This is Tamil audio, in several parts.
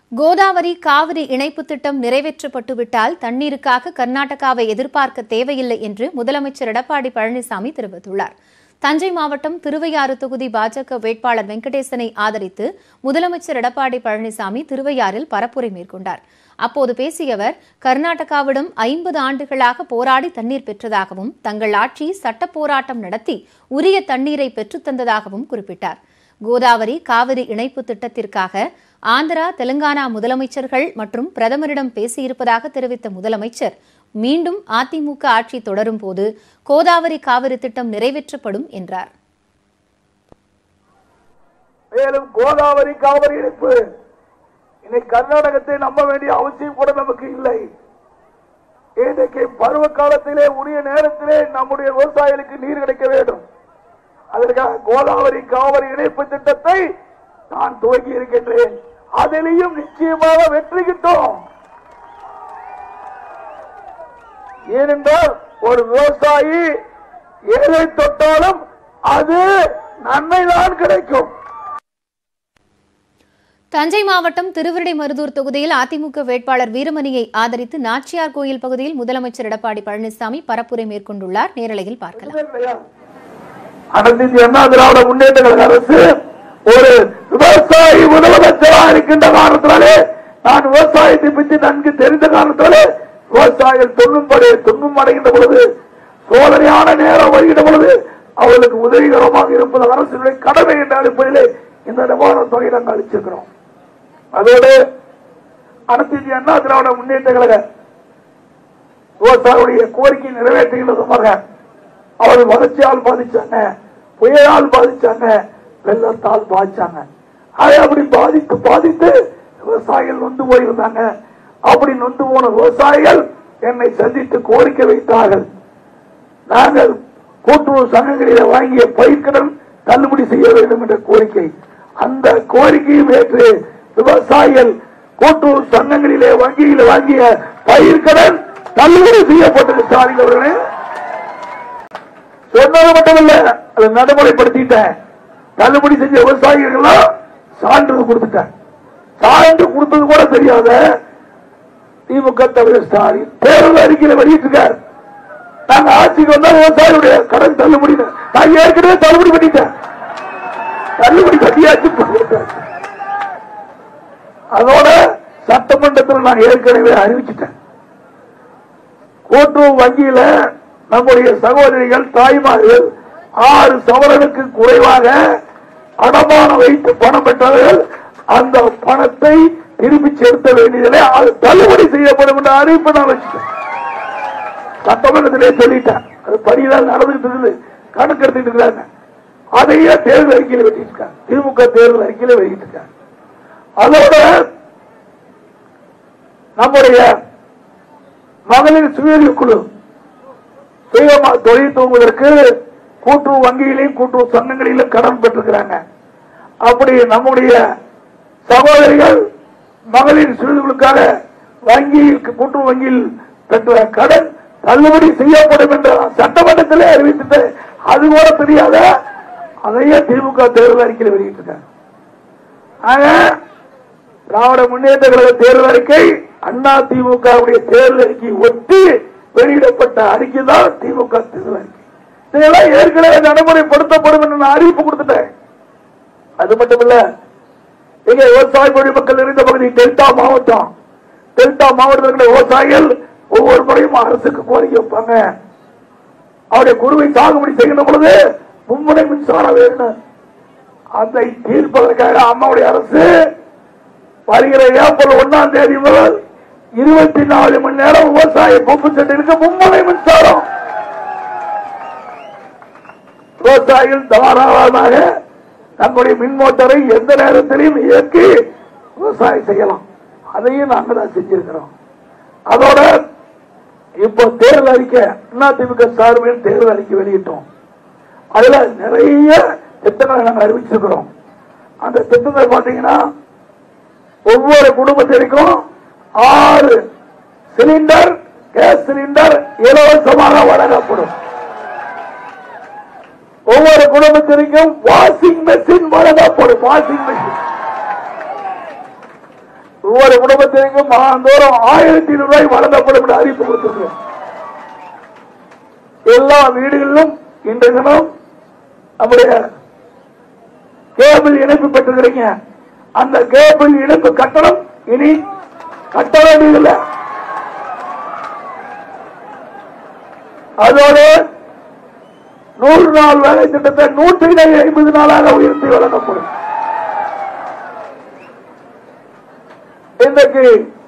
கோதாவரி காவிரி இணைப்பு திட்டம் நிறைவேற்றப்பட்டுவிட்டால் தண்ணீருக்காக கர்நாடகாவை எதிர்பார்க்க தேவையில்லை என்று முதலமைச்சர் எடப்பாடி பழனிசாமி தெரிவித்துள்ளார் தஞ்சை மாவட்டம் திருவையாறு தொகுதி பாஜக வேட்பாளர் வெங்கடேசனை ஆதரித்து முதலமைச்சர் எடப்பாடி பழனிசாமி திருவையாறில் பரப்புரை மேற்கொண்டார் அப்போது பேசிய அவர் கர்நாடகாவிடம் ஐம்பது ஆண்டுகளாக போராடி தண்ணீர் பெற்றதாகவும் தங்கள் ஆட்சி சட்ட போராட்டம் நடத்தி உரிய தண்ணீரை பெற்றுத்தந்ததாகவும் குறிப்பிட்டார் கோதாவரி காவிரி இணைப்பு திட்டத்திற்காக ஆந்திரா தெலுங்கானா முதலமைச்சர்கள் மற்றும் பிரதமரிடம் பேசியிருப்பதாக தெரிவித்த முதலமைச்சர் மீண்டும் அதிமுக ஆட்சி தொடரும் போது கோதாவரி காவிரி திட்டம் நிறைவேற்றப்படும் என்றார் மேலும் கோதாவரி காவிரி இணைப்பு இன்னைக்கு கர்நாடகத்தை நம்ப வேண்டிய அவசியம் கூட நமக்கு இல்லை இன்றைக்கு பருவ காலத்திலே உரிய நேரத்திலே நம்முடைய விவசாயிகளுக்கு நீர் கிடைக்க வேண்டும் அதற்காக கோதாவரி காவிரி இணைப்பு திட்டத்தை நான் துவங்கி இருக்கின்றேன் அதிலையும் நிச்சயமாக வெற்றி கிட்டும் ஏனென்றால் ஒரு விவசாயி எதை தொட்டாலும் அது நன்மைதான் கிடைக்கும் தஞ்சை மாவட்டம் திருவிடைமருதூர் தொகுதியில் அதிமுக வேட்பாளர் வீரமணியை ஆதரித்து நாச்சியார் கோயில் பகுதியில் முதலமைச்சர் எடப்பாடி பழனிசாமி பரப்புரை மேற்கொண்டுள்ளார் நேரலையில் பார்க்கலாம் அனைத்து இந்திய அண்ணா திராவிட முன்னேற்ற கழக அரசு ஒரு விவசாயி முதலமைச்சராக இருக்கின்ற காரணத்தினாலே நான் விவசாயத்தை பற்றி நன்கு தெரிந்த காரணத்தினாலே விவசாயிகள் துன்பம் துன்பம் அடைகின்ற பொழுது சோதனையான நேரம் வருகின்ற பொழுது அவர்களுக்கு உதவிகரமாக இருப்பது அரசினுடைய கடமை என்ற அடிப்படையிலே இந்த நிவாரண தொகையை நாங்கள் அளிச்சிருக்கிறோம் அதோடு அனைத்து இந்திய அண்ணா திராவிட முன்னேற்ற கழக விவசாயிகளுடைய கோரிக்கை நிறைவேற்றுகின்ற விதமாக அவர்கள் வறட்சியால் பாதிச்சாங்க புயலால் பாதிச்சாங்க வெள்ளத்தால் பாதிச்சாங்க அதை அப்படி பாதித்து பாதித்து விவசாயிகள் நொந்து போயிருந்தாங்க அப்படி நொந்து போன விவசாயிகள் என்னை சந்தித்து கோரிக்கை வைத்தார்கள் நாங்கள் கூட்டுறவு சங்கங்களிலே வாங்கிய பயிர்க்கடன் தள்ளுபடி செய்ய வேண்டும் என்ற கோரிக்கை அந்த கோரிக்கையும் ஏற்று விவசாயிகள் கூட்டுறவு சங்கங்களிலே வங்கியில் வாங்கிய பயிர்க்கடன் தள்ளுபடி செய்யப்பட்டது ஸ்டாலின் அவர்களே சொன்னது மட்டுமல்ல அதை நடைமுறைப்படுத்திட்டேன் தள்ளுபடி செஞ்ச விவசாயிகள் சான்று கொடுத்துட்டேன் சான்று கொடுத்தது கூட தெரியாத திமுக தலைவர் ஸ்டாலின் தேர்தல் அறிக்கையில வெளியிட்டிருக்கார் நாங்க ஆட்சிக்கு வந்தா விவசாயிகளுடைய கடன் தள்ளுபடி நான் ஏற்கனவே தள்ளுபடி பண்ணிட்டேன் தள்ளுபடி கட்டியாச்சு பண்ணிட்டாச்சு. அதோட சட்டமன்றத்தில் நான் ஏற்கனவே அறிவிச்சிட்டேன் கூட்டுறவு வங்கியில நம்முடைய சகோதரிகள் தாய்மார்கள் ஆறு சவரனுக்கு குறைவாக அடமானம் வைத்து பணம் பெற்றவர்கள் அந்த பணத்தை திருப்பி செலுத்த வேண்டியதில்லை அது தள்ளுபடி செய்யப்படும் என்ற அறிவிப்பு நான் வச்சுட்டேன் சட்டமன்றத்திலே சொல்லிட்டேன் அது பணிதான் நடந்துகிட்டு இருக்குது கணக்கு எடுத்துட்டு இருக்காங்க அதையே தேர்தல் அறிக்கையில் வெளியிட்டிருக்காங்க திமுக தேர்தல் அறிக்கையில வெளியிட்டிருக்காங்க அதோட நம்முடைய மகளிர் சுயநிதி குழு சுயமா தொழில் துவங்குவதற்கு கூட்டுறவு வங்கியிலையும் கூட்டுறவு சங்கங்களிலும் கடன் பெற்றிருக்கிறாங்க அப்படி நம்முடைய சகோதரிகள் மகளிர் சுயநிதிகளுக்காக வங்கியில் கூட்டுறவு வங்கியில் பெற்ற கடன் தள்ளுபடி செய்யப்படும் என்ற சட்டமன்றத்திலே அறிவித்துட்டு அது கூட தெரியாத அதையே திமுக தேர்தல் அறிக்கையில் வெளியிட்டிருக்காங்க ஆக திராவிட முன்னேற்ற கழக தேர்தல் அறிக்கை அண்ணா திமுக தேர்தல் அறிக்கை ஒட்டி வெளியிடப்பட்ட அறிக்கை தான் திமுக தேர்தல் அறிக்கை இதெல்லாம் ஏற்கனவே நடைமுறைப்படுத்தப்படும் என்று நான் அறிவிப்பு கொடுத்துட்டேன் அது மட்டும் இல்ல இங்க விவசாய குடிமக்கள் நிறைந்த பகுதி டெல்டா மாவட்டம் டெல்டா மாவட்டத்தில் இருக்கிற விவசாயிகள் ஒவ்வொரு முறையும் அரசுக்கு கோரிக்கை வைப்பாங்க அவருடைய குருவை சாகுபடி செய்கின்ற பொழுது மும்முனை மின்சாரம் வேணும் அதை தீர்ப்பதற்காக அம்மாவுடைய அரசு வருகிற ஏப்ரல் ஒன்னாம் தேதி முதல் இருபத்தி நாலு மணி நேரம் விவசாய பம்பு செட்டிற்கு மும்முனை மின்சாரம் விவசாயிகள் தாராளமாக தங்களுடைய மின் மோட்டரை எந்த நேரத்திலையும் இயக்கி விவசாயம் செய்யலாம் அதையும் நாங்க தான் செஞ்சிருக்கிறோம் அதோட இப்போ தேர்தல் அறிக்கை அதிமுக சார்பில் தேர்தல் அறிக்கை வெளியிட்டோம் அதுல நிறைய திட்டங்களை நாங்கள் அறிவிச்சிருக்கிறோம் அந்த திட்டங்கள் பாத்தீங்கன்னா ஒவ்வொரு குடும்பத்திற்கும் ஆறு சிலிண்டர் கேஸ் சிலிண்டர் இலவசமாக வழங்கப்படும் ஒவ்வொரு குடும்பத்திற்கும் வாஷிங் மெஷின் வழங்கப்படும் வாஷிங் மெஷின் ஒவ்வொரு குடும்பத்திற்கும் மாதந்தோறும் ஆயிரத்தி ரூபாய் வழங்கப்படும் என்று அறிவிப்பு கொடுத்திருக்கிறோம் எல்லா வீடுகளிலும் இன்றைய தினம் நம்முடைய கேபிள் இணைப்பு பெற்றிருக்கிறீங்க அந்த கேபிள் இணைப்பு கட்டணம் இனி கட்ட வேண்டியதில்லை அதோடு நூறு நாள் வேலை திட்டத்தை நூற்றி ஐம்பது நாளாக உயர்த்தி வழங்கப்படும் இன்றைக்கு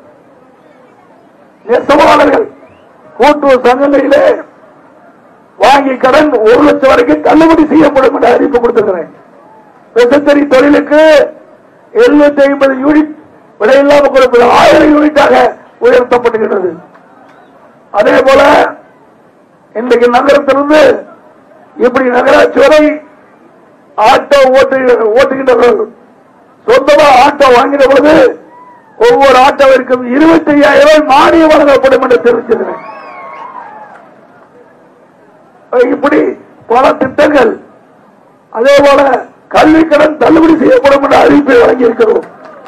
நெசவாளர்கள் கூட்டுறவு சங்கங்களிலே வாங்கி கடன் ஒரு லட்சம் வரைக்கும் தள்ளுபடி செய்யப்படும் என்று அறிவிப்பு கொடுத்திருக்கிறேன் விசைத்தறி தொழிலுக்கு எழுநூத்தி ஐம்பது யூனிட் விலையில்லாம கொடுப்பது ஆயிரம் யூனிட்டாக உயர்த்தப்பட்டுகிறது அதே போல இன்றைக்கு நகரத்திலிருந்து இப்படி நகராட்சி வரை ஆட்டோ ஓட்டு ஓட்டுகின்றவர்கள் சொந்தமா ஆட்டோ வாங்கின பொழுது ஒவ்வொரு ஆட்டோவிற்கும் இருபத்தி ஐயாயிரம் ரூபாய் மானியம் வழங்கப்படும் என்று தெரிவிச்சிருக்கிறேன் இப்படி பல திட்டங்கள் அதே போல கல்வி கடன் தள்ளுபடி செய்யப்படும் என்ற அறிவிப்பை வழங்கியிருக்கிறோம்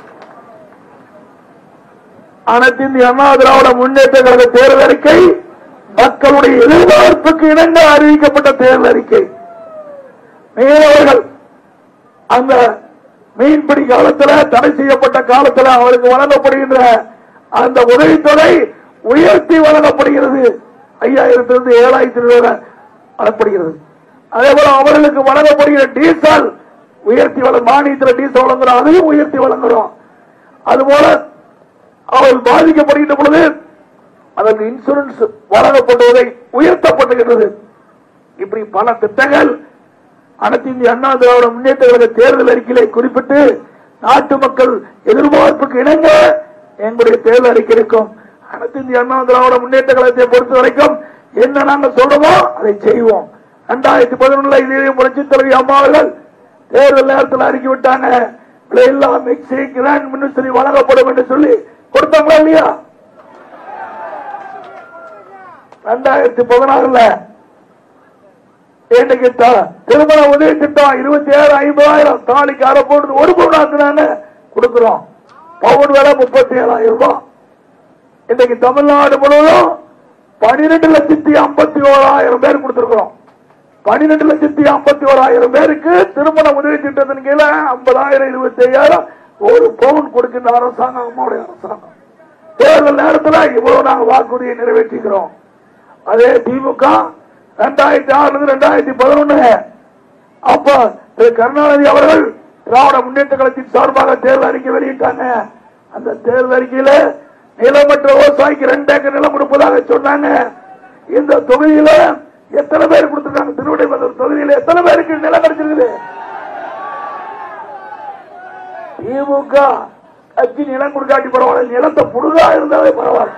அனைத்து இந்திய அண்ணா திராவிட முன்னேற்ற கழக தேர்தல் அறிக்கை மக்களுடைய எதிர்பார்ப்புக்கு இணங்க அறிவிக்கப்பட்ட தேர்தல் அறிக்கை மீனவர்கள் அந்த மீன்பிடி காலத்தில் தடை செய்யப்பட்ட காலத்தில் அவருக்கு வழங்கப்படுகின்ற அந்த உதவித்தொகை உயர்த்தி வழங்கப்படுகிறது ஐயாயிரத்திலிருந்து ஏழாயிரத்தி ரூபாய் வழங்கப்படுகிறது அதே போல அவர்களுக்கு வழங்கப்படுகிற டீசல் உயர்த்தி வழங்க மானியத்தில் டீசல் வழங்குறோம் அதையும் உயர்த்தி வழங்குறோம் அதுபோல அவர்கள் பாதிக்கப்படுகின்ற பொழுது அதற்கு இன்சூரன்ஸ் வழங்கப்படுவதை உயர்த்தப்பட்டுகிறது இப்படி பல திட்டங்கள் அனைத்து இந்திய அண்ணா திராவிட முன்னேற்ற கழக தேர்தல் அறிக்கையிலே குறிப்பிட்டு நாட்டு மக்கள் எதிர்பார்ப்புக்கு இணங்க எங்களுடைய தேர்தல் அறிக்கை இருக்கும் அனைத்து இந்திய அண்ணா திராவிட முன்னேற்ற கழகத்தை பொறுத்த வரைக்கும் என்ன நாங்க சொல்றோமோ அதை செய்வோம் ரெண்டாயிரத்தி பதினொன்னுல இதே புரட்சி தலைவி அம்மா அவர்கள் தேர்தல் நேரத்தில் அறிக்கை விட்டாங்க விலையில்லா மிக்சி கிராண்ட் மினிஸ்ட்ரி வழங்கப்படும் என்று சொல்லி கொடுத்தாங்களா இல்லையா ரெண்டாயிரத்தி பதினாறுல இன்னைக்கு த- திருமண உதவி திட்டம் இருபத்தி ஏழு ஐம்பதாயிரம் தாலிக்கு அரை போட்டு ஒரு பவுன் ஆக்குனாங்க கொடுக்கிறோம் பவுன் விலை முப்பத்தி ஏழாயிரம் ரூபாய் இன்னைக்கு தமிழ்நாடு முழுவதும் பனிரெண்டு லட்சத்தி ஐம்பத்தி ஓராயிரம் பேர் கொடுத்திருக்கிறோம் பனிரெண்டு லட்சத்தி ஐம்பத்தி ஓராயிரம் பேருக்கு திருமண உதவி திட்டத்தின் கீழே ஐம்பதாயிரம் இருபத்தி ஐயாயிரம் ஒரு பவுன் கொடுக்கின்ற அரசாங்கம் நம்முடைய அரசாங்கம் தேர்தல் நேரத்தில் இவ்வளவு நாங்கள் வாக்குறுதியை நிறைவேற்றிக்கிறோம் அதே திமுக ரெண்டாயிரத்தி ஆறுல இருந்து ரெண்டாயிரத்தி பதினொன்னு அப்ப திரு கருணாநிதி அவர்கள் திராவிட முன்னேற்ற கழகத்தின் சார்பாக தேர்தல் அறிக்கை வெளியிட்டாங்க அந்த தேர்தல் அறிக்கையில நிலமற்ற விவசாயிக்கு ரெண்டு ஏக்கர் நிலம் கொடுப்பதாக சொன்னாங்க இந்த தொகுதியில எத்தனை பேர் கொடுத்திருக்காங்க திருவிடைமந்தூர் தொகுதியில எத்தனை பேருக்கு நிலம் கிடைச்சிருக்குது திமுக கட்சி நிலம் கொடுக்காட்டி பரவாயில்ல நிலத்தை புடுதா இருந்தாலே பரவாயில்ல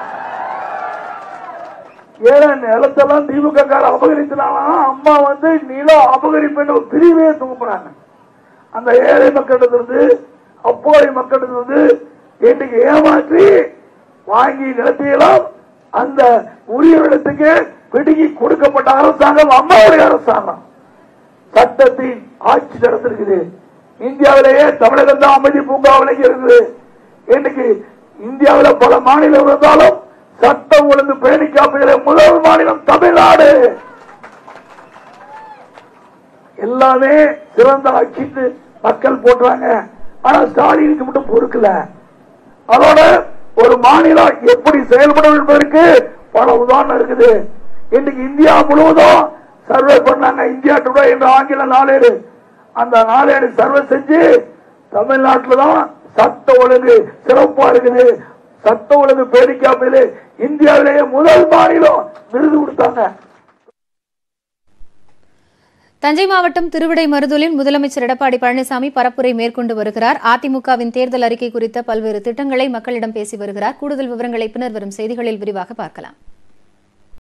ஏன்னா நிலத்தெல்லாம் திமுக கார அபகரித்தனாலும் அம்மா வந்து நிலம் அபகரிப்பு ஒரு பிரிவே தூக்குறாங்க அந்த ஏழை மக்களிடத்திலிருந்து அப்போதை மக்களிடத்திலிருந்து இன்னைக்கு ஏமாற்றி வாங்கி நிலத்தையெல்லாம் அந்த உரிய இடத்துக்கு பிடுங்கி கொடுக்கப்பட்ட அரசாங்கம் அம்மாவுடைய அரசாங்கம் சட்டத்தின் ஆட்சி நடத்திருக்குது இந்தியாவிலேயே தமிழகம் தான் அமைதி பூங்கா விலகி இருக்குது இன்னைக்கு இந்தியாவில் பல மாநிலம் இருந்தாலும் சட்டம் ஒழுங்கு பேணி காப்புகிற முதல் மாநிலம் தமிழ்நாடு எல்லாமே சிறந்த ஆட்சிக்கு மக்கள் போட்டுறாங்க ஆனா ஸ்டாலினுக்கு மட்டும் பொறுக்கல அதோட ஒரு மாநிலம் எப்படி செயல்படும் என்பதற்கு பல உதாரணம் இருக்குது இன்னைக்கு இந்தியா முழுவதும் சர்வே பண்ணாங்க இந்தியா டுடே என்ற ஆங்கில நாளேடு அந்த நாளேடு சர்வே செஞ்சு தமிழ்நாட்டில் தான் சட்ட ஒழுங்கு சிறப்பா இருக்குது சட்ட ஒழுங்கு பேடிக்காப்பிலே இந்தியாவிலேயே முதல் மாநிலம் விருது கொடுத்தாங்க தஞ்சை மாவட்டம் திருவிடைமருதூரில் முதலமைச்சர் எடப்பாடி பழனிசாமி பரப்புரை மேற்கொண்டு வருகிறார் அதிமுகவின் தேர்தல் அறிக்கை குறித்த பல்வேறு திட்டங்களை மக்களிடம் பேசி வருகிறார் கூடுதல் விவரங்களை பின்னர் வரும் செய்திகளில் விரிவாக பார்க்கலாம்